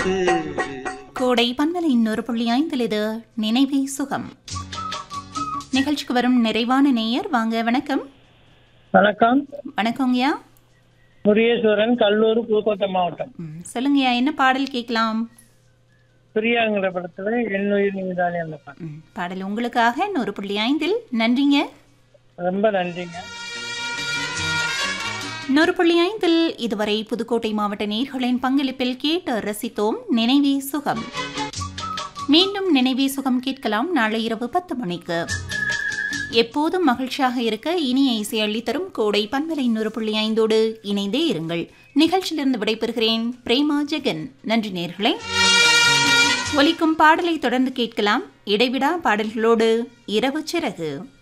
பேசு கோடை பன்மலை இன்னொரு புள்ளி ஐந்தில் இது நினைவே சுகம் நிகழ்ச்சிக்கு வரும் நிறைவான நேயர் வாங்க வணக்கம் வணக்கம் வணக்கங்கய்யா முருகேஸ்வரன் கல்லூர் புதுக்கோட்டை மாவட்டம் ம், சொல்லுங்கய்யா என்ன பாடல் கேட்கலாம் பிரியாங்கிற படத்துல என்னுயிர் நீதானே அந்த பாட்டு ம், பாடல் உங்களுக்காக இன்னொரு புள்ளி ஐந்தில் நன்றிங்க ரொம்ப நன்றிங்க இன்னொரு புள்ளி ஐந்தில் இதுவரை புதுக்கோட்டை மாவட்ட நேர்களின் பங்களிப்பில் கேட்டு ரசித்தோம் நினைவே சுகம் மீண்டும் நினைவே சுகம் கேட்கலாம் நாளை இரவு பத்து மணிக்கு எப்போதும் மகிழ்ச்சியாக இருக்க இனிய இசை அள்ளித்தரும் கோடை பன்மலை இன்னொரு புள்ளி ஐந்தோடு இணைந்தே இருங்கள் நிகழ்ச்சியிலிருந்து விடைபெறுகிறேன் பிரேமா ஜெகன் நன்றி நேர்களே ஒலிக்கும் பாடலை தொடர்ந்து கேட்கலாம் இடைவிடா பாடல்களோடு இரவு சிறகு